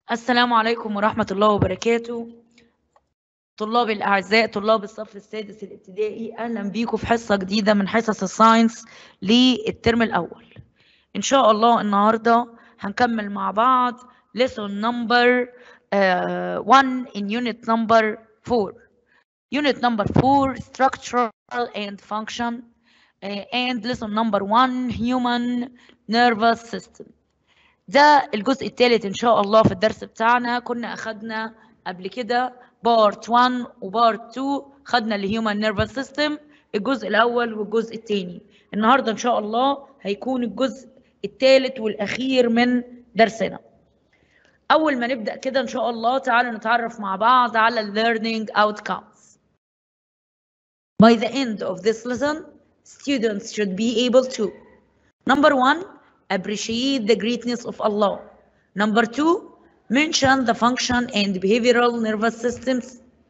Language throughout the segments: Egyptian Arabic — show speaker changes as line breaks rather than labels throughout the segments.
السلام عليكم ورحمة الله وبركاته طلاب الأعزاء طلاب الصف السادس الابتدائي أهلا بيكم في حصة جديدة من حصص الساينس للترم الأول إن شاء الله النهاردة هنكمل مع بعض lesson number uh, 1 in unit number 4 unit number 4 structural and function uh, and lesson number 1 human nervous system ده الجزء الثالث ان شاء الله في الدرس بتاعنا كنا اخدنا قبل كده بارت 1 وبارت 2 خدنا الهيومن نيرفس سيستم الجزء الاول والجزء الثاني النهارده ان شاء الله هيكون الجزء الثالث والاخير من درسنا اول ما نبدا كده ان شاء الله تعالوا نتعرف مع بعض على learning outcomes by the end of this lesson students should be able to number one appreciate the greatness of Allah. Number two, mention the function and behavioral nervous systems.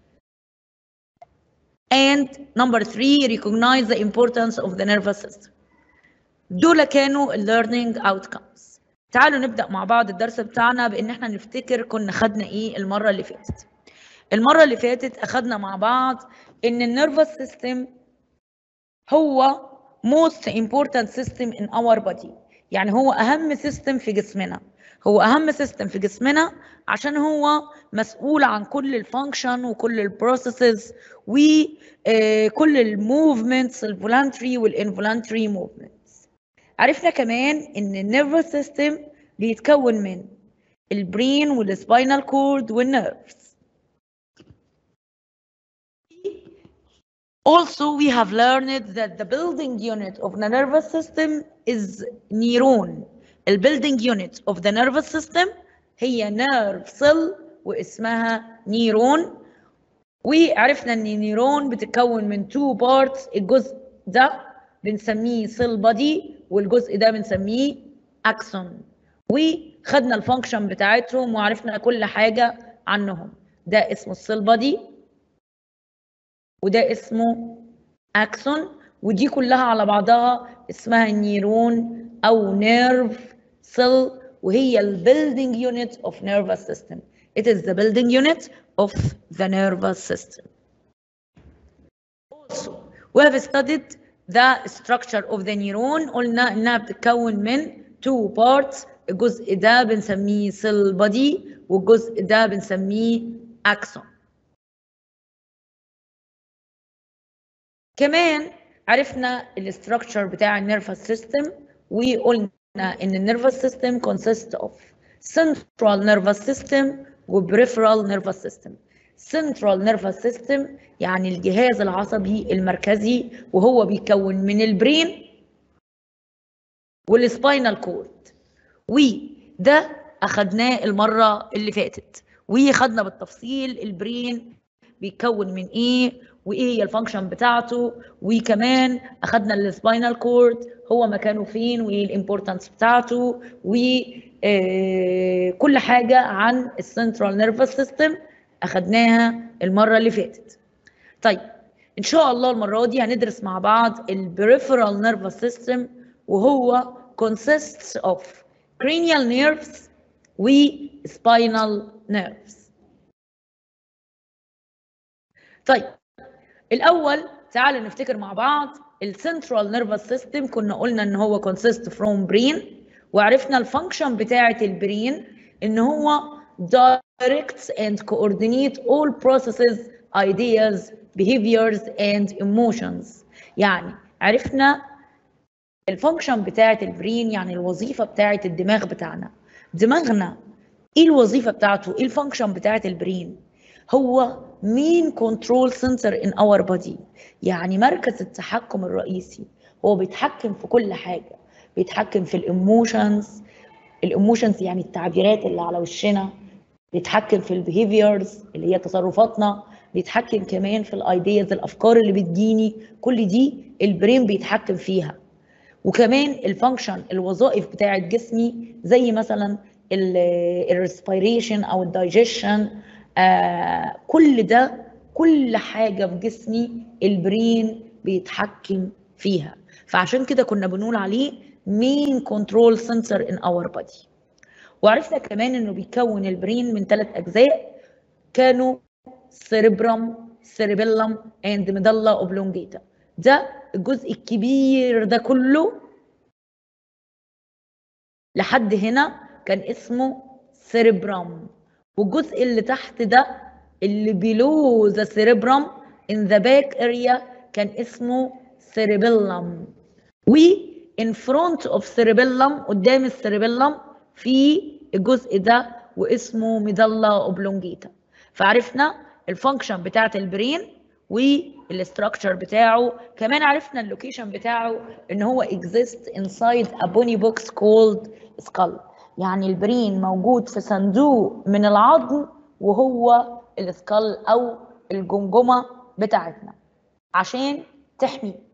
And number three, recognize the importance of the nervous system. دول كانوا learning outcomes. تعالوا نبدأ مع بعض الدرس بتاعنا بإن احنا نفتكر كنا خدنا إيه المرة اللي فاتت. المرة اللي فاتت أخدنا مع بعض إن النيرفس سيستم هو most important system in our body. يعني هو اهم سيستم في جسمنا هو اهم سيستم في جسمنا عشان هو مسؤول عن كل الفانكشن وكل البروسيسز وكل الموفمنتس الفولانتري والانفولانتري موفمنتس عرفنا كمان ان النيرفس سيستم بيتكون من البرين والسباينال كورد والنيرفز Also, we have learned that the building unit of the nervous system is neuron. The building unit of the nervous system هي nerve cell واسمها نيرون وعرفنا ان النيرون بتتكون من two parts الجزء ده بنسميه cell body والجزء ده بنسميه axon وخدنا الفانكشن بتاعتهم وعرفنا كل حاجة عنهم ده اسمه السيل بادي وده اسمه اكسون ودي كلها على بعضها اسمها نيرون او نيرف سيل وهي البيلدينج يونت اوف nervous system it is the building unit of the nervous system also we have studied the structure of the neuron قلنا انها بتتكون من two parts الجزء ده بنسميه cell body والجزء ده بنسميه axon كمان عرفنا الاستراكشر بتاع النيرفس سيستم وقلنا ان النيرفس سيستم consist of central nervous system و peripheral nervous system central nervous system يعني الجهاز العصبي المركزي وهو بيكون من البرين والسباينال كورد وده اخدناه المره اللي فاتت وخدنا بالتفصيل البرين بيتكون من ايه وايه هي الفانكشن بتاعته وكمان اخدنا السباينال كورد هو مكانه فين وايه الامبورتانس بتاعته وكل حاجه عن السنترال نيرفس سيستم اخدناها المره اللي فاتت طيب ان شاء الله المره دي هندرس مع بعض البريفرال نيرفس سيستم وهو consists of cranial nerves و spinal nerves طيب الاول تعالوا نفتكر مع بعض السنترال نيرفس سيستم كنا قلنا ان هو consist from brain وعرفنا الفانكشن بتاعه البرين ان هو directs and coordinate all processes ideas behaviors and emotions يعني عرفنا الفانكشن بتاعه البرين يعني الوظيفه بتاعه الدماغ بتاعنا دماغنا ايه الوظيفه بتاعته ايه الفانكشن بتاعه البرين هو مين كنترول سنتر ان اور بودي يعني مركز التحكم الرئيسي هو بيتحكم في كل حاجه بيتحكم في الايموشنز الايموشنز يعني التعبيرات اللي على وشنا بيتحكم في البيهيفيرز اللي هي تصرفاتنا بيتحكم كمان في الايدياز الافكار اللي بتجيني كل دي البرين بيتحكم فيها وكمان الفانكشن الوظائف بتاعه جسمي زي مثلا الريسبيريشن او الدايجيشن آه كل ده كل حاجه في جسمي البرين بيتحكم فيها فعشان كده كنا بنقول عليه مين كنترول سنتر ان اور بودي وعرفنا كمان انه بيكون البرين من ثلاث اجزاء كانوا سيربرم سيربيلم اند ميدالا اوبلونجيتا ده الجزء الكبير ده كله لحد هنا كان اسمه سيربرم والجزء اللي تحت ده اللي below the cerebrum in the back area كان اسمه cerebellum و in front of cerebellum قدام السيربيلم في الجزء ده واسمه ميدالا اوبلونجيتا فعرفنا الفانكشن بتاعت البرين والاستراكشر بتاعه كمان عرفنا اللوكيشن بتاعه ان هو exist inside a bony box called skull يعني البرين موجود في صندوق من العظم وهو السكال او الجمجمه بتاعتنا عشان تحميه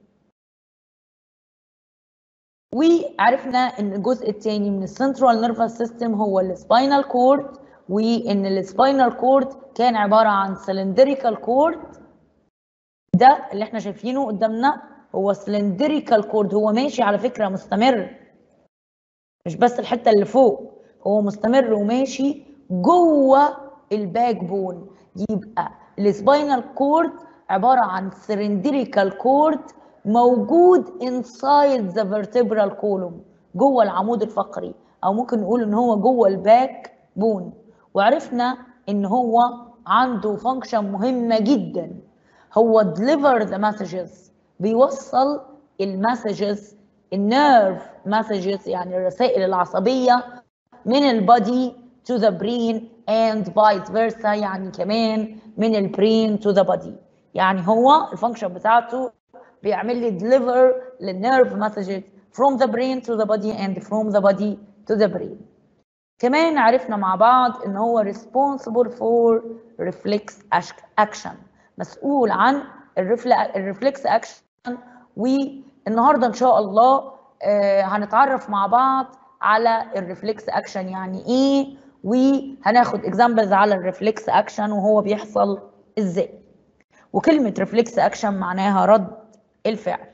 وعرفنا ان الجزء الثاني من السنترال نيرفس سيستم هو السباينال كورد وان السباينال كورد كان عباره عن سلندريكال كورد ده اللي احنا شايفينه قدامنا هو سلندريكال كورد هو ماشي على فكره مستمر مش بس الحته اللي فوق هو مستمر وماشي جوه الباك بون يبقى السباينال كورد عباره عن سلندريكال كورد موجود inside the vertebral column جوه العمود الفقري او ممكن نقول ان هو جوه الباك بون وعرفنا ان هو عنده فانكشن مهمه جدا هو deliver the messages بيوصل المسجز النيرف مسجز يعني الرسائل العصبيه من البادي to the brain and vice versa يعني كمان من البرين to the body يعني هو الفانكشن بتاعته بيعمل لي deliver للنيرف messages from the brain to the body and from the body to the brain كمان عرفنا مع بعض ان هو responsible for reflex action مسؤول عن الريفلكس اكشن والنهارده ان شاء الله آه هنتعرف مع بعض على الريفلكس اكشن يعني ايه وهناخد اكزامبلز على الريفلكس اكشن وهو بيحصل ازاي وكلمه ريفلكس اكشن معناها رد الفعل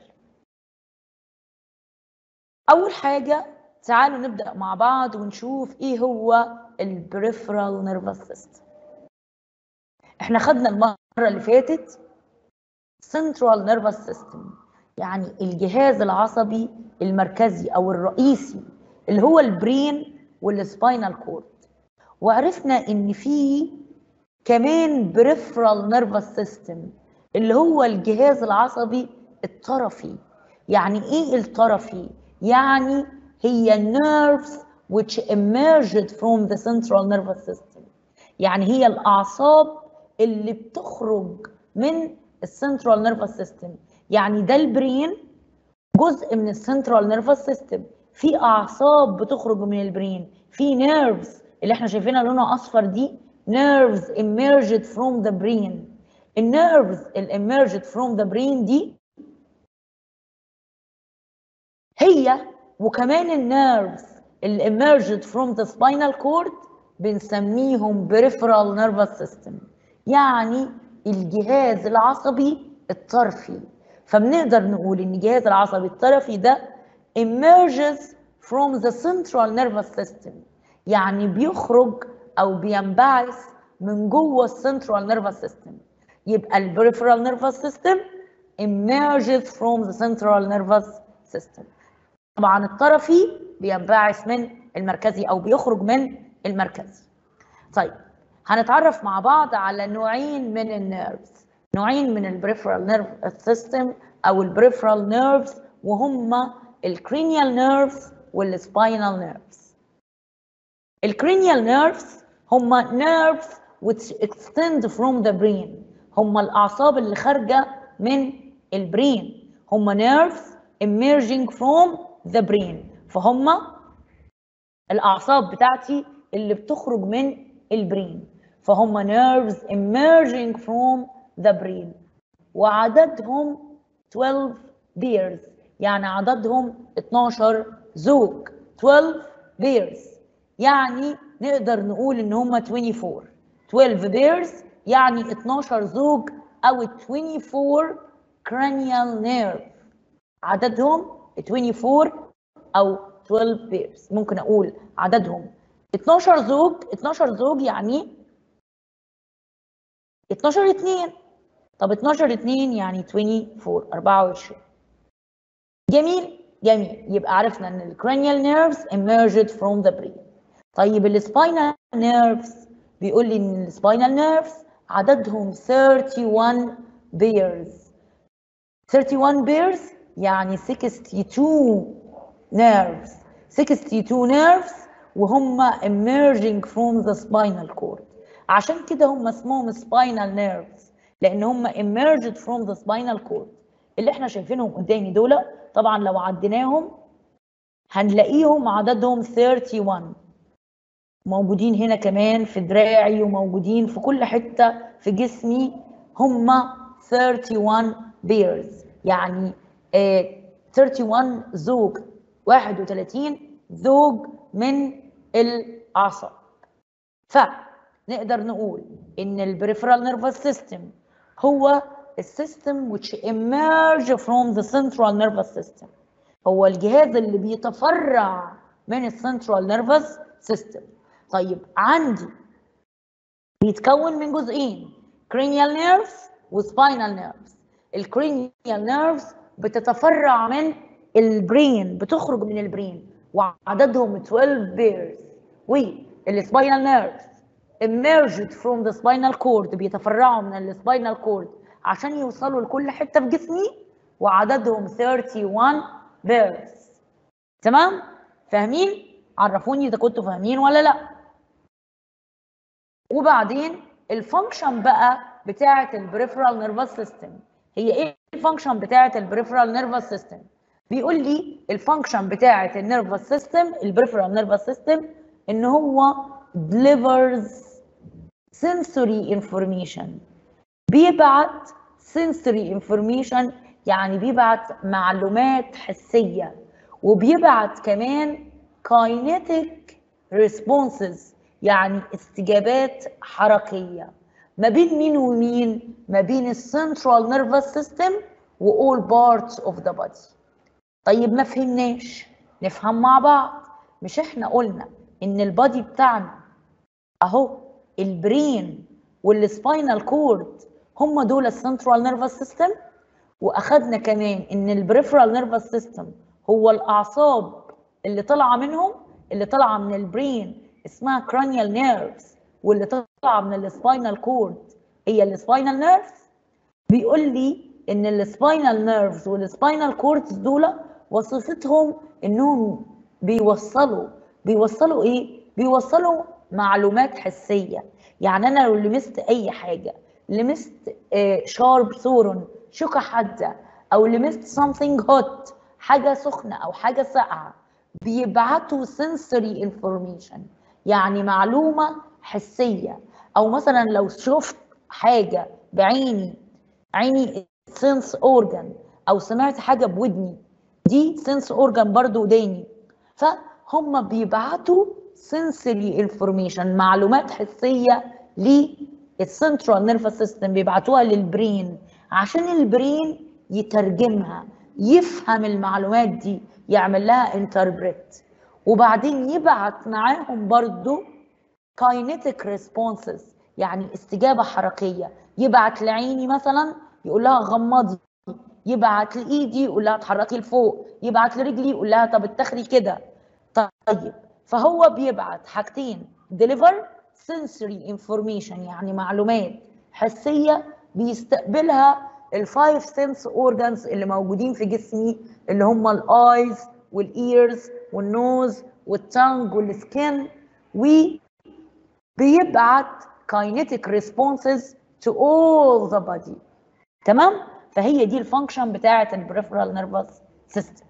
اول حاجه تعالوا نبدا مع بعض ونشوف ايه هو البريفرال نيرفس سيستم احنا خدنا المره اللي فاتت سنترال نيرفس سيستم يعني الجهاز العصبي المركزي او الرئيسي اللي هو البرين والسباينال كورد وعرفنا ان في كمان بريفرال نيرفس سيستم اللي هو الجهاز العصبي الطرفي يعني ايه الطرفي يعني هي nerves which emerged from the central nervous system يعني هي الاعصاب اللي بتخرج من السنترال نيرفس سيستم يعني ده البرين جزء من السنترال نيرفس سيستم في اعصاب بتخرج من البرين في نيرفز اللي احنا شايفينها لونها اصفر دي nerves emerged from the brain النيرفز اللي emerged from the brain دي هي وكمان النيرفز اللي emerged from the spinal cord بنسميهم peripheral nervous system يعني الجهاز العصبي الطرفي فبنقدر نقول ان الجهاز العصبي الطرفي ده emerges from the central nervous system يعني بيخرج او بينبعث من جوه السنترال نيرفس سيستم يبقى البريفرال نيرفس سيستم emerges from the central nervous system طبعا الطرفي بينبعث من المركزي او بيخرج من المركزي طيب هنتعرف مع بعض على نوعين من النيرفز نوعين من البريفرال نيرف سيستم او البريفرال نيرفز وهم الكرينيال نيرفز والسباينال نيرفز الكرينيال نيرفز هم نيرفز which extend from the brain هم الاعصاب اللي خارجه من البرين هم نيرفز emerging from the brain فهم الاعصاب بتاعتي اللي بتخرج من البرين فهم nerves emerging from the brain وعددهم 12 pairs يعني عددهم 12 زوج 12 pairs يعني نقدر نقول ان هم 24 12 pairs يعني 12 زوج او 24 cranial nerve عددهم 24 او 12 pairs ممكن اقول عددهم 12 زوج 12 زوج يعني 12 2 طب 12 2 يعني 24 24 جميل جميل يبقى عرفنا ان الكرانيال نيرفز emerged from the brain طيب السباينال نيرفز بيقول لي ان السباينال نيرفز عددهم 31 بيرز 31 بيرز يعني 62 نيرفز 62 نيرفز وهم emerging from the spinal cord عشان كده هم اسمهم spinal nerves لان هم emerged from the spinal cord اللي احنا شايفينهم قدامي دول طبعا لو عديناهم هنلاقيهم عددهم 31 موجودين هنا كمان في دراعي وموجودين في كل حتة في جسمي هم 31 بيرز يعني آه 31 زوج 31 زوج من الأعصاب فنقدر نقول إن البريفرال نيرفس سيستم هو السيستم which emerge from the central nervous system هو الجهاز اللي بيتفرع من السنترال نيرفس سيستم طيب عندي بيتكون من جزئين cranial nerves وسباينال nerves الكرينيال nerves بتتفرع من البرين بتخرج من البرين وعددهم 12 بيرز والسباينال nerves emerged from the spinal cord بيتفرعوا من السباينال كورد عشان يوصلوا لكل حته في جسمي وعددهم 31 بيرز تمام فاهمين عرفوني اذا كنتوا فاهمين ولا لا وبعدين الفانكشن بقى بتاعه البريفرال نيرفس سيستم هي ايه الفانكشن بتاعه البريفرال نيرفس سيستم بيقول لي الفانكشن بتاعه النيرفس سيستم البريفرال نيرفس سيستم ان هو delivers sensory information بيبعت sensory information يعني بيبعت معلومات حسية وبيبعت كمان kinetic responses يعني استجابات حركية ما بين مين ومين ما بين السنترال نيرفس سيستم و all parts of the body طيب ما فهمناش نفهم مع بعض مش احنا قلنا ان البادي بتاعنا اهو البرين والسباينال كورد هم دول السنترال نيرفس سيستم واخدنا كمان ان البريفرال نيرفس سيستم هو الاعصاب اللي طالعه منهم اللي طالعه من البرين اسمها cranial nerves واللي طالعه من السباينال كورد هي السباينال نيرفز بيقول لي ان السباينال نيرفز والسباينال كوردز دول وظيفتهم انهم بيوصلوا بيوصلوا ايه بيوصلوا معلومات حسيه يعني انا لو لمست اي حاجه لمست شارب ثورن شوكه حاده او لمست something hot حاجه سخنه او حاجه ساقعه بيبعتوا sensory information يعني معلومه حسيه او مثلا لو شفت حاجه بعيني عيني سنس اورجان او سمعت حاجه بودني دي سنس اورجان برضو وداني فهم بيبعتوا sensory information معلومات حسيه للسنترال نيرفس سيستم بيبعتوها للبرين عشان البرين يترجمها يفهم المعلومات دي يعمل لها انتربريت وبعدين يبعت معاهم برضو kinetic responses يعني استجابة حركية يبعت لعيني مثلا يقول لها غمضي يبعت لايدي يقول لها اتحركي لفوق يبعت لرجلي يقول لها طب اتخري كده طيب فهو بيبعت حاجتين deliver sensory information يعني معلومات حسية بيستقبلها الفايف سنس اورجانز اللي موجودين في جسمي اللي هم الايز والايرز والنوز والتانج والسكين وبيبعت kinetic responses to all the body تمام فهي دي الفانكشن بتاعه البريفرال نيرفس سيستم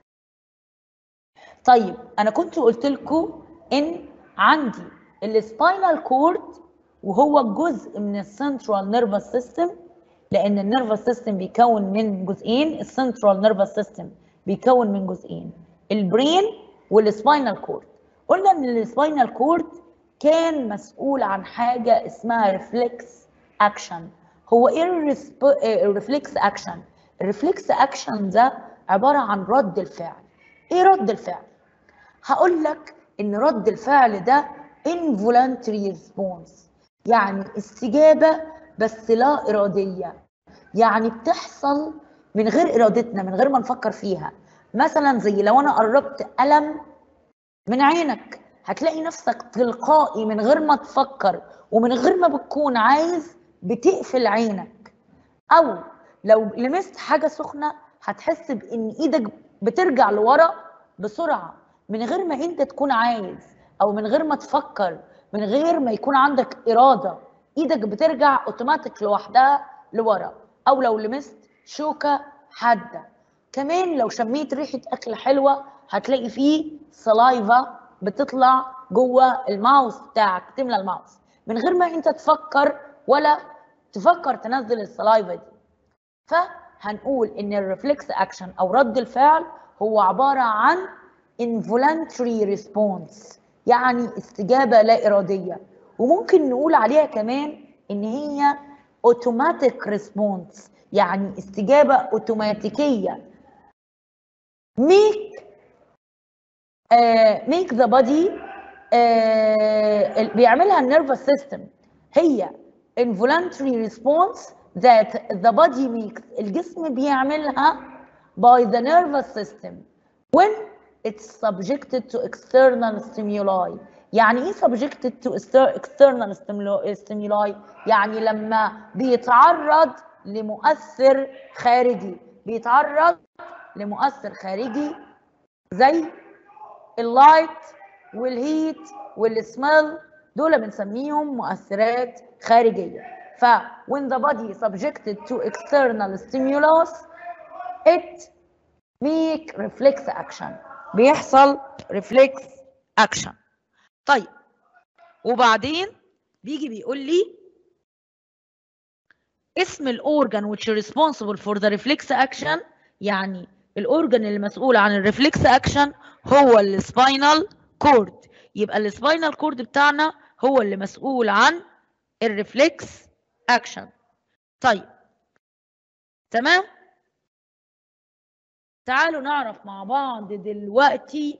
طيب انا كنت قلت لكم ان عندي السباينال كورد وهو جزء من السنترال نيرفس سيستم لان النيرفس سيستم بيكون من جزئين السنترال نيرفس سيستم بيكون من جزئين البرين والسباينال كورد قلنا ان السباينال كورد كان مسؤول عن حاجه اسمها ريفلكس اكشن هو ايه الريفلكس اكشن الريفلكس اكشن ده عباره عن رد الفعل ايه رد الفعل هقول لك ان رد الفعل ده involuntary response يعني استجابة بس لا إرادية يعني بتحصل من غير إرادتنا من غير ما نفكر فيها مثلا زي لو أنا قربت قلم من عينك هتلاقي نفسك تلقائي من غير ما تفكر ومن غير ما بتكون عايز بتقفل عينك او لو لمست حاجه سخنه هتحس بان ايدك بترجع لورا بسرعه من غير ما انت تكون عايز او من غير ما تفكر من غير ما يكون عندك اراده ايدك بترجع اوتوماتيك لوحدها لورا او لو لمست شوكه حاده كمان لو شميت ريحه اكل حلوه هتلاقي فيه سلايفا بتطلع جوه الماوس بتاعك تملى الماوس من غير ما انت تفكر ولا تفكر تنزل السلايفا دي فهنقول ان الريفلكس اكشن او رد الفعل هو عباره عن involuntary response يعني استجابه لا اراديه وممكن نقول عليها كمان ان هي automatic response يعني استجابه اوتوماتيكيه make uh, make the body uh, بيعملها النيرفس سيستم هي involuntary response that the body makes الجسم بيعملها by the nervous system when it's subjected to external stimuli يعني ايه subjected to external stimuli يعني لما بيتعرض لمؤثر خارجي بيتعرض لمؤثر خارجي زي اللايت والهيت والسميل دول بنسميهم مؤثرات خارجيه ف when the body is subjected to external stimulus it make reflex action بيحصل reflex action طيب وبعدين بيجي بيقول لي اسم الاورجن which is responsible for the reflex action يعني الاورجن اللي مسؤول عن الريفلكس اكشن هو السباينال كورد يبقى السباينال كورد بتاعنا هو اللي مسؤول عن الريفلكس اكشن طيب تمام تعالوا نعرف مع بعض دلوقتي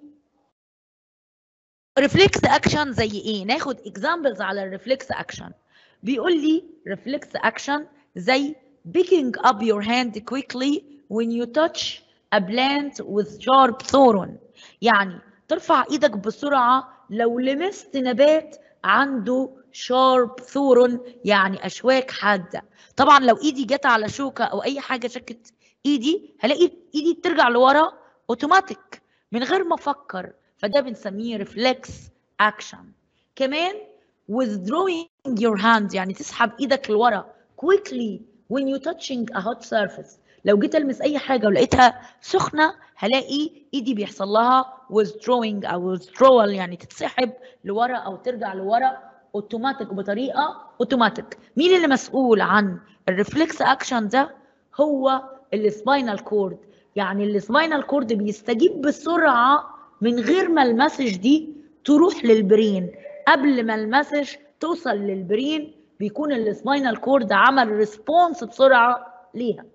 ريفلكس اكشن زي ايه ناخد اكزامبلز على الريفلكس اكشن بيقول لي ريفلكس اكشن زي picking up your hand quickly when you touch a plant with sharp thorn يعني ترفع ايدك بسرعه لو لمست نبات عنده شارب ثورن يعني اشواك حاده طبعا لو ايدي جت على شوكه او اي حاجه شكت ايدي هلاقي ايدي ترجع لورا اوتوماتيك من غير ما افكر فده بنسميه ريفلكس اكشن كمان withdrawing your hand يعني تسحب ايدك لورا quickly when you touching a hot surface لو جيت المس اي حاجه ولقيتها سخنه هلاقي ايدي بيحصل لها withdrawing او withdrawal يعني تتسحب لورا او ترجع لورا اوتوماتيك بطريقه اوتوماتيك مين اللي مسؤول عن الريفلكس اكشن ده هو السباينال كورد يعني السباينال كورد بيستجيب بسرعه من غير ما المسج دي تروح للبرين قبل ما المسج توصل للبرين بيكون السباينال كورد عمل ريسبونس بسرعه ليها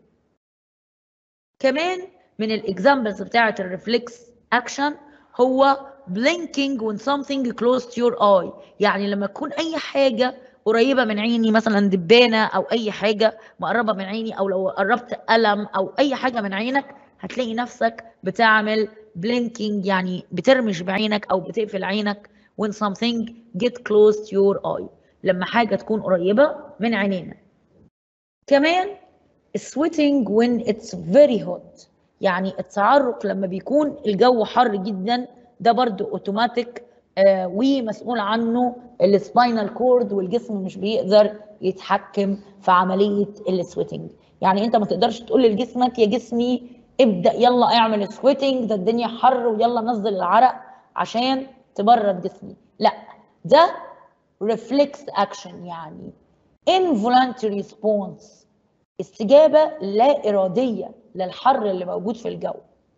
كمان من الاكزامبلز بتاعه الريفلكس اكشن هو blinking when something close to your eye يعني لما تكون اي حاجه قريبه من عيني مثلا دبانه او اي حاجه مقربه من عيني او لو قربت قلم او اي حاجه من عينك هتلاقي نفسك بتعمل blinking يعني بترمش بعينك او بتقفل عينك when something get close to your eye لما حاجه تكون قريبه من عينينا كمان sweating when it's very hot يعني التعرق لما بيكون الجو حر جدا ده برضو اوتوماتيك آه ومسؤول عنه السباينال كورد والجسم مش بيقدر يتحكم في عمليه السويتنج يعني انت ما تقدرش تقول لجسمك يا جسمي ابدا يلا اعمل سويتنج ده الدنيا حر ويلا نزل العرق عشان تبرد جسمي لا ده ريفلكس اكشن يعني involuntary response استجابه لا اراديه للحر اللي موجود في الجو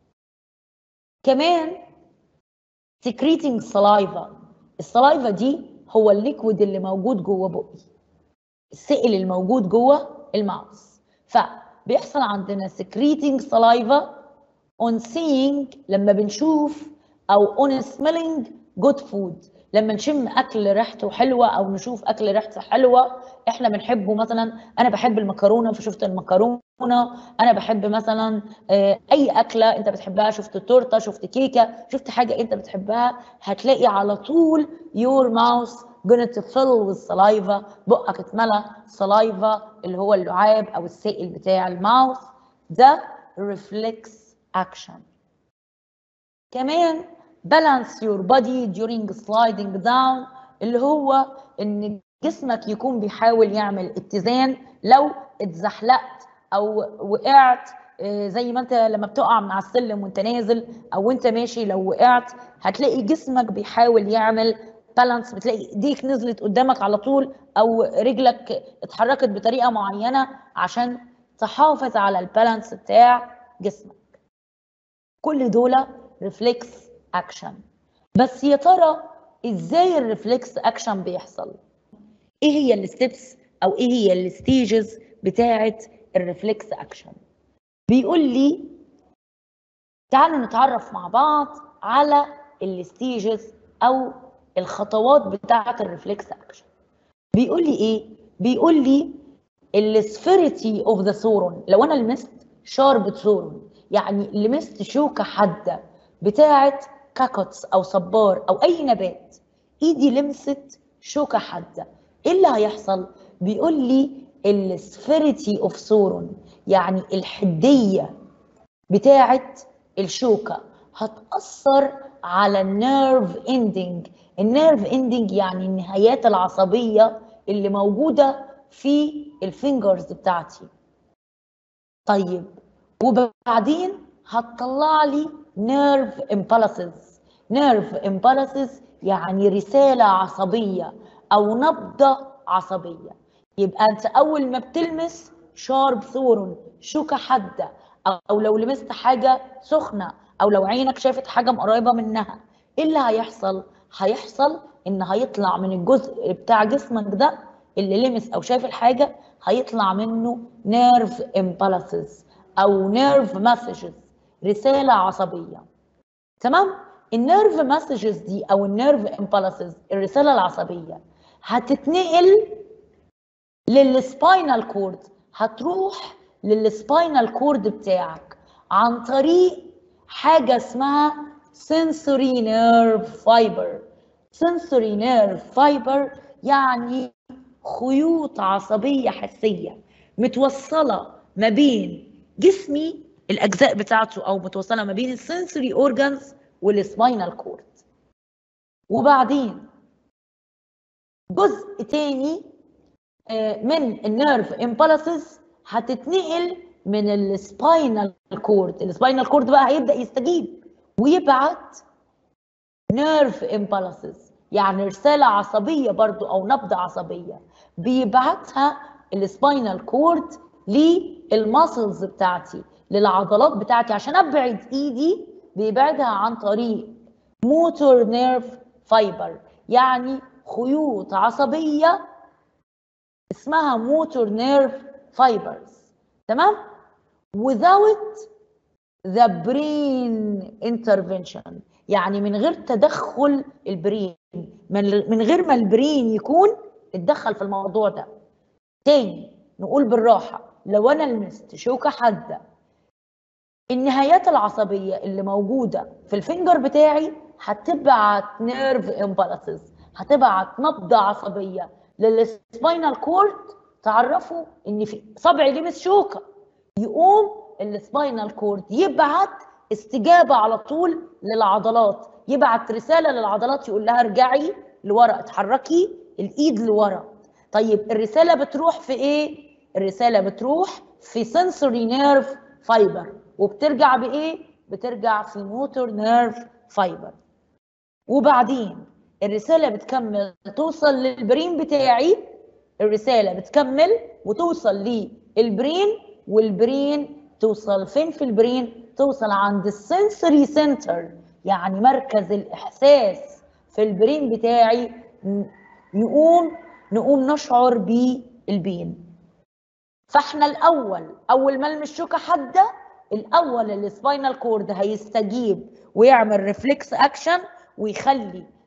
كمان secreting saliva السلايفا دي هو الليكويد اللي موجود جوه بقي السائل الموجود جوه الماوس فبيحصل عندنا secreting saliva on seeing لما بنشوف او on smelling جود فود لما نشم اكل ريحته حلوه او نشوف اكل ريحته حلوه احنا بنحبه مثلا انا بحب المكرونه فشفت المكرونه انا بحب مثلا اي اكله انت بتحبها شفت تورته شفت كيكه شفت حاجه انت بتحبها هتلاقي على طول your mouth gonna to fill with saliva بقك اتملى saliva اللي هو اللعاب او السائل بتاع الماوث ده reflex action كمان balance your body during sliding down اللي هو ان جسمك يكون بيحاول يعمل اتزان لو اتزحلقت او وقعت زي ما انت لما بتقع من على السلم وانت نازل او انت ماشي لو وقعت هتلاقي جسمك بيحاول يعمل بالانس بتلاقي ايديك نزلت قدامك على طول او رجلك اتحركت بطريقه معينه عشان تحافظ على البالانس بتاع جسمك كل دول ريفلكس اكشن بس يا ترى ازاي الريفلكس اكشن بيحصل ايه هي الستبس او ايه هي الستيجز بتاعه الريفلكس اكشن بيقول لي تعالوا نتعرف مع بعض على الستيجز او الخطوات بتاعه الريفلكس اكشن بيقول لي ايه بيقول لي السفيريتي اوف ذا ثورون لو انا لمست شارب ثورون يعني لمست شوكه حاده بتاعه كاكوتس او صبار او اي نبات ايدي لمست شوكه حاده ايه اللي هيحصل بيقول لي السفيريتي اوف ثورون يعني الحديه بتاعه الشوكه هتاثر على النيرف اندنج النيرف اندنج يعني النهايات العصبيه اللي موجوده في الفينجرز بتاعتي طيب وبعدين هتطلع لي نيرف امبالسز نيرف امبالسز يعني رساله عصبيه او نبضه عصبيه يبقى انت اول ما بتلمس شارب ثورون شوكه حاده او لو لمست حاجه سخنه او لو عينك شافت حاجه مقربه منها ايه اللي هيحصل هيحصل ان هيطلع من الجزء بتاع جسمك ده اللي لمس او شاف الحاجه هيطلع منه نيرف امبالسز او نيرف مسجز رساله عصبيه تمام النيرف مسجز دي او النيرف امبالسز الرساله العصبيه هتتنقل للسباينال كورد هتروح للسباينال كورد بتاعك عن طريق حاجه اسمها sensory nerve fiber sensory nerve fiber يعني خيوط عصبيه حسيه متوصله ما بين جسمي الاجزاء بتاعته او متوصله ما بين السنسوري اورجانز والسباينال كورد وبعدين جزء تاني من النيرف امبالسز هتتنقل من السباينال كورد السباينال كورد بقى هيبدا يستجيب ويبعت نيرف امبالسز يعني رساله عصبيه برضو او نبضه عصبيه بيبعتها السباينال كورد للماسلز بتاعتي للعضلات بتاعتي عشان ابعد ايدي بيبعدها عن طريق موتور نيرف فايبر يعني خيوط عصبيه اسمها موتور نيرف فايبرز تمام without the brain intervention يعني من غير تدخل البرين من غير ما البرين يكون اتدخل في الموضوع ده تاني نقول بالراحه لو انا لمست شوكه حاده النهايات العصبيه اللي موجوده في الفينجر بتاعي هتبعت نيرف امبالسز هتبعت نبضه عصبيه للسباينال كورد تعرفوا ان في صبعي لمس شوكه يقوم السباينال كورد يبعت استجابه على طول للعضلات يبعت رساله للعضلات يقول لها ارجعي لورا اتحركي الايد لورا طيب الرساله بتروح في ايه الرساله بتروح في سنسوري نيرف فايبر وبترجع بايه بترجع في موتور نيرف فايبر وبعدين الرساله بتكمل توصل للبرين بتاعي الرساله بتكمل وتوصل للبرين والبرين توصل فين في البرين توصل عند السنسوري سنتر يعني مركز الاحساس في البرين بتاعي نقوم نقوم نشعر بالبين فاحنا الاول اول ما المس شوكه حاده الاول السباينال كورد هيستجيب ويعمل ريفلكس اكشن ويخلي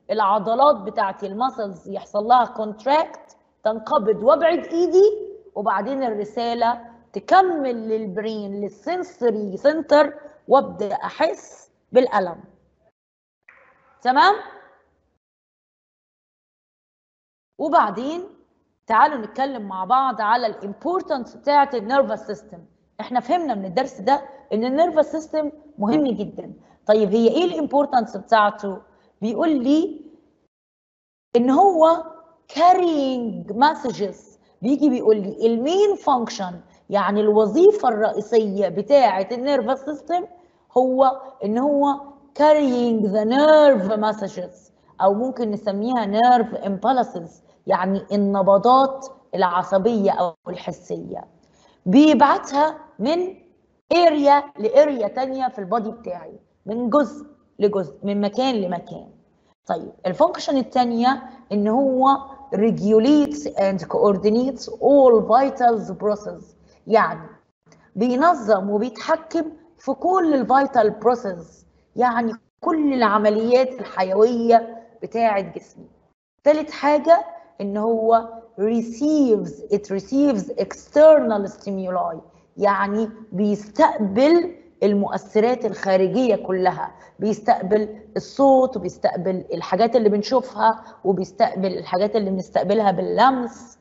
العضلات بتاعتي المسلز يحصل لها كونتراكت تنقبض وابعد ايدي وبعدين الرساله تكمل للبرين للسنسوري سنتر وابدا احس بالالم تمام وبعدين تعالوا نتكلم مع بعض على الامبورتنس بتاعه النيرفس سيستم احنا فهمنا من الدرس ده ان النيرفس سيستم مهم جدا طيب هي ايه الامبورتنس بتاعته بيقول لي ان هو carrying messages بيجي بيقول لي المين فانكشن يعني الوظيفه الرئيسيه بتاعه النيرفس سيستم هو ان هو carrying the nerve messages او ممكن نسميها nerve impulses يعني النبضات العصبيه او الحسيه بيبعتها من اريا لاريا تانية في البادي بتاعي من جزء لجزء من مكان لمكان طيب الفانكشن الثانيه ان هو regulates and coordinates all vital process يعني بينظم وبيتحكم في كل الفيتال بروسيس يعني كل العمليات الحيويه بتاعه جسمي ثالث حاجه ان هو receives it receives external stimuli يعني بيستقبل المؤثرات الخارجية كلها بيستقبل الصوت وبيستقبل الحاجات اللي بنشوفها وبيستقبل الحاجات اللي بنستقبلها باللمس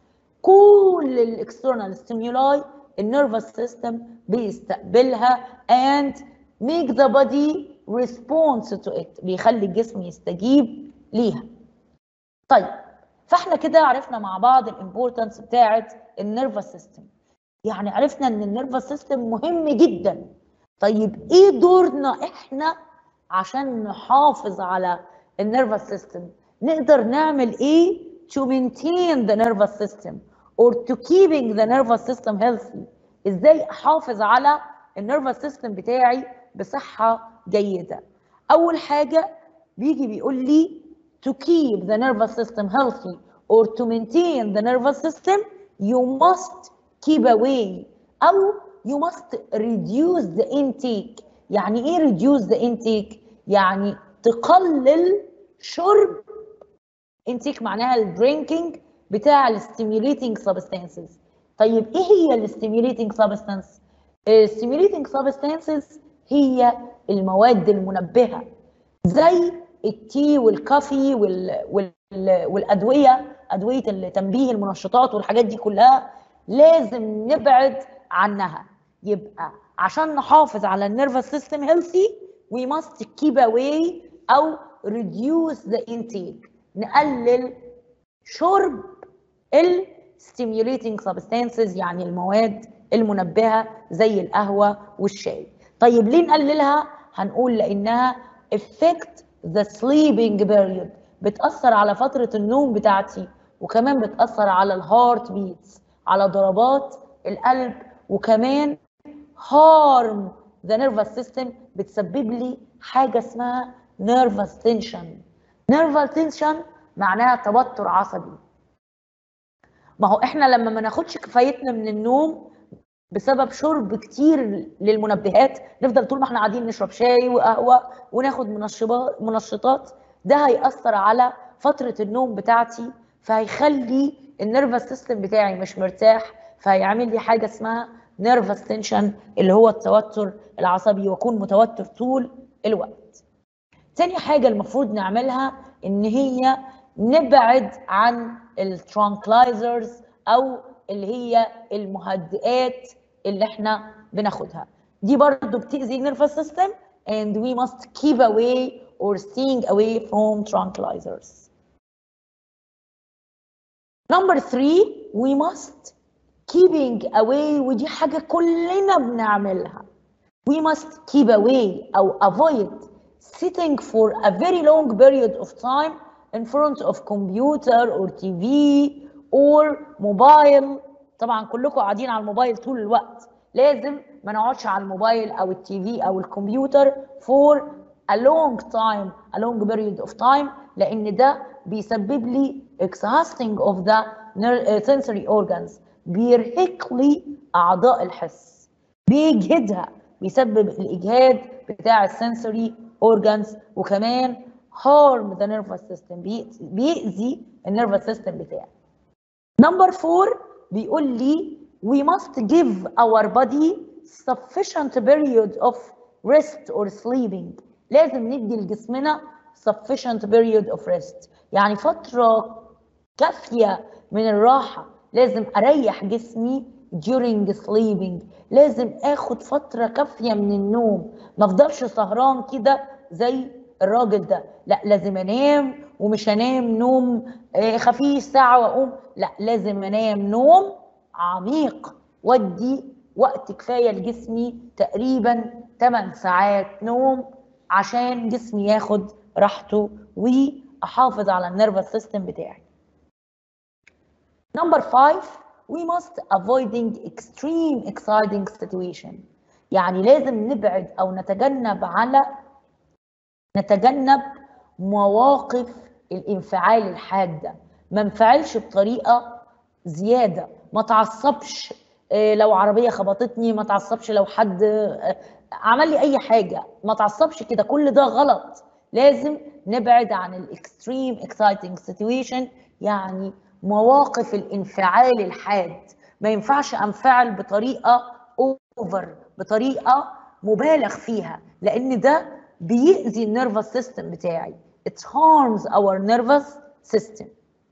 كل الاكسترنال ستيمولاي النيرفس سيستم بيستقبلها and make the body response to it بيخلي الجسم يستجيب ليها طيب فاحنا كده عرفنا مع بعض الامبورتنس بتاعه النيرفس سيستم يعني عرفنا ان النيرفس سيستم مهم جدا طيب ايه دورنا احنا عشان نحافظ على النيرفس سيستم نقدر نعمل ايه to maintain the nervous system or to keeping the nervous system healthy ازاي احافظ على النيرفس سيستم بتاعي بصحة جيدة اول حاجة بيجي بيقول لي to keep the nervous system healthy or to maintain the nervous system you must keep away او you must reduce the intake يعني ايه reduce the intake يعني تقلل شرب intake معناها الدرينكينج بتاع الستيميوليتنج سبستانسز طيب ايه هي الستيميوليتنج سبستانس الستيميوليتنج سبستانسز هي المواد المنبهه زي التي والكافي وال... وال... والادويه ادويه تنبيه المنشطات والحاجات دي كلها لازم نبعد عنها يبقى عشان نحافظ على النيرفس سيستم هيلثي we must keep away او reduce the intake نقلل شرب ال stimulating substances يعني المواد المنبهه زي القهوه والشاي طيب ليه نقللها هنقول لانها affect the sleeping period بتاثر على فتره النوم بتاعتي وكمان بتاثر على الهارت بيتس على ضربات القلب وكمان harm the nervous system بتسبب لي حاجه اسمها nervous tension nervous tension معناها توتر عصبي ما هو احنا لما ما ناخدش كفايتنا من النوم بسبب شرب كتير للمنبهات نفضل طول ما احنا قاعدين نشرب شاي وقهوه وناخد منشطات ده هيأثر على فتره النوم بتاعتي فهيخلي النيرفس سيستم بتاعي مش مرتاح فهيعمل لي حاجه اسمها نيرفس تنشن اللي هو التوتر العصبي واكون متوتر طول الوقت تاني حاجه المفروض نعملها ان هي نبعد عن الترانكلايزرز او اللي هي المهدئات اللي احنا بناخدها دي برضو بتأذي النيرفس سيستم and we must keep away or staying away from tranquilizers. Number three, we must keeping away ودي حاجة كلنا بنعملها. We must keep away أو avoid sitting for a very long period of time in front of computer or TV or mobile طبعا كلكم قاعدين على الموبايل طول الوقت لازم ما نقعدش على الموبايل او التي في او الكمبيوتر for a long time a long period of time لان ده بيسبب لي exhausting of the sensory organs بيرهق لي اعضاء الحس بيجهدها بيسبب الاجهاد بتاع السنسوري organs وكمان harm the nervous system بيأذي, بيأذي النيرفس سيستم بتاعي نمبر 4 بيقول لي we must give our body sufficient period of rest or sleeping لازم ندي لجسمنا sufficient period of rest يعني فترة كافية من الراحة لازم أريح جسمي during sleeping لازم اخد فترة كافية من النوم ما افضلش سهران كده زي الراجل ده لا لازم انام ومش انام نوم خفيف ساعة واقوم لا لازم انام نوم عميق وادي وقت كفاية لجسمي تقريبا 8 ساعات نوم عشان جسمي ياخد راحته واحافظ على النيرفس سيستم بتاعي نمبر 5 we must avoiding extreme exciting situation يعني لازم نبعد او نتجنب على نتجنب مواقف الانفعال الحاده ما انفعلش بطريقه زياده ما تعصبش لو عربيه خبطتني ما تعصبش لو حد عمل لي اي حاجه ما تعصبش كده كل ده غلط لازم نبعد عن الاكستريم اكسايتنج سيتويشن يعني مواقف الانفعال الحاد ما ينفعش انفعل بطريقه اوفر بطريقه مبالغ فيها لان ده بيأذي النيرفس سيستم بتاعي it harms our nervous system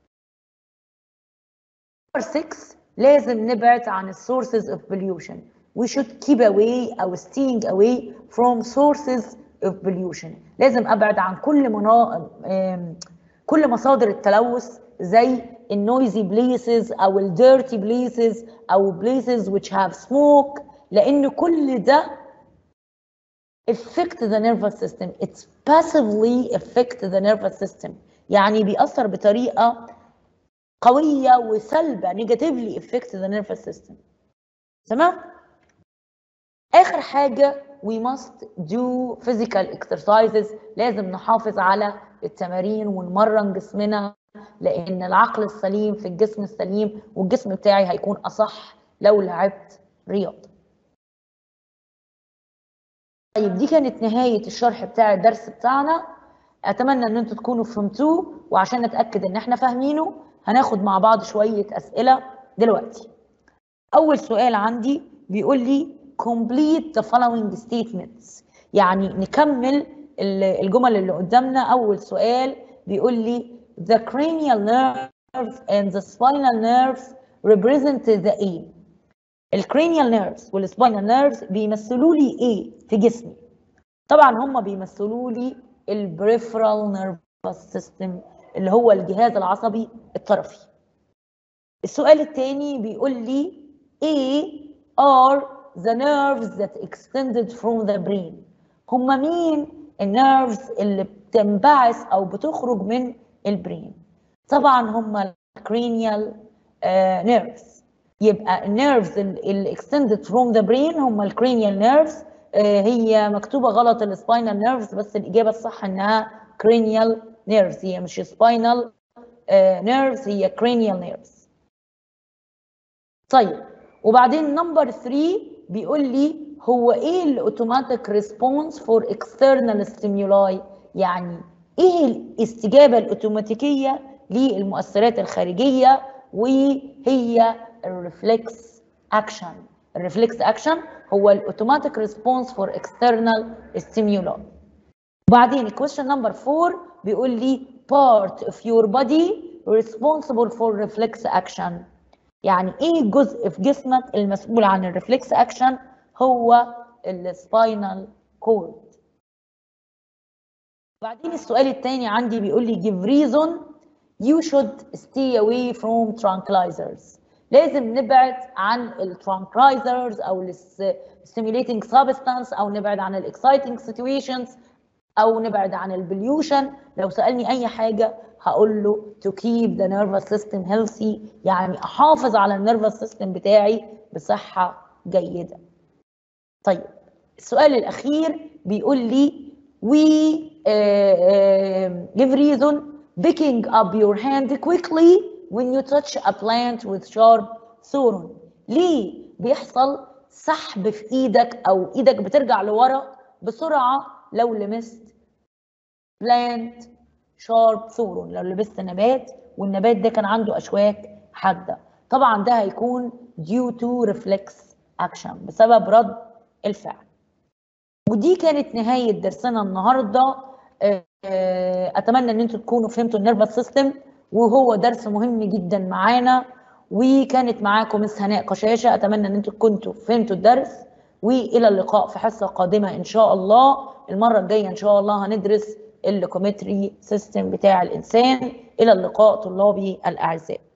number 6 لازم نبعد عن sources of pollution we should keep away أو staying away from sources of pollution لازم أبعد عن كل منا... كل مصادر التلوث زي النويزي بليسز او الديرتي بليسز او بليسز which have smoke لان كل ده affect the nervous system it's passively affect the nervous system يعني بيأثر بطريقة قوية وسلبة negatively affect the nervous system تمام آخر حاجة we must do physical exercises لازم نحافظ على التمارين ونمرن جسمنا لان العقل السليم في الجسم السليم والجسم بتاعي هيكون اصح لو لعبت رياضه طيب دي كانت نهايه الشرح بتاع الدرس بتاعنا اتمنى ان انتوا تكونوا فهمتوه وعشان نتاكد ان احنا فاهمينه هناخد مع بعض شويه اسئله دلوقتي اول سؤال عندي بيقول لي complete the following statements يعني نكمل الجمل اللي قدامنا اول سؤال بيقول لي the cranial nerves and the spinal nerves represent the A. الكرينيال نيرفز والسباينال نيرفز بيمثلوا لي ايه في جسمي؟ طبعا هم بيمثلوا لي البريفرال نيرفس سيستم اللي هو الجهاز العصبي الطرفي. السؤال الثاني بيقول لي ايه are the nerves that extended from the brain هم مين النيرفز اللي بتنبعث او بتخرج من البرين طبعا هم الكرينيال نيرفز يبقى النيرفز اللي extended from the brain هم الكرينيال نيرفز هي مكتوبه غلط السباينال نيرفز بس الاجابه الصح انها كرينيال نيرفز هي مش سباينال نيرفز هي كرينيال نيرفز طيب وبعدين نمبر 3 بيقول لي هو ايه الاوتوماتيك ريسبونس فور اكسترنال ستيمولاي يعني ايه الاستجابه الاوتوماتيكيه للمؤثرات الخارجيه وهي الريفلكس اكشن الريفلكس اكشن هو الاوتوماتيك ريسبونس فور اكسترنال ستيمولاي وبعدين question نمبر 4 بيقول لي part of your body responsible for reflex action يعني ايه جزء في جسمك المسؤول عن الريفلكس اكشن هو السباينال كورد بعدين السؤال الثاني عندي بيقول لي give reason you should stay away from tranquilizers لازم نبعد عن الترانكلايزرز او الستيميليتنج سبستانس او نبعد عن الاكسايتنج سيتويشنز او نبعد عن البليوشن لو سالني اي حاجه هقول له to keep the nervous system healthy يعني احافظ على النيرفس سيستم بتاعي بصحه جيده طيب السؤال الاخير بيقول لي we uh, uh, give reason picking up your hand quickly when you touch a plant with sharp thorn ليه بيحصل سحب في ايدك او ايدك بترجع لورا بسرعه لو لمست plant شارب ثورون لو لبست نبات والنبات ده كان عنده اشواك حاده طبعا ده هيكون due to reflex action بسبب رد الفعل ودي كانت نهايه درسنا النهارده اتمنى ان انتم تكونوا فهمتوا النيرفس سيستم وهو درس مهم جدا معانا وكانت معاكم مس هناء قشاشه اتمنى ان انتم كنتوا فهمتوا الدرس والى اللقاء في حصه قادمه ان شاء الله المره الجايه ان شاء الله هندرس اللوكومتري سيستم بتاع الانسان الى اللقاء طلابي الاعزاء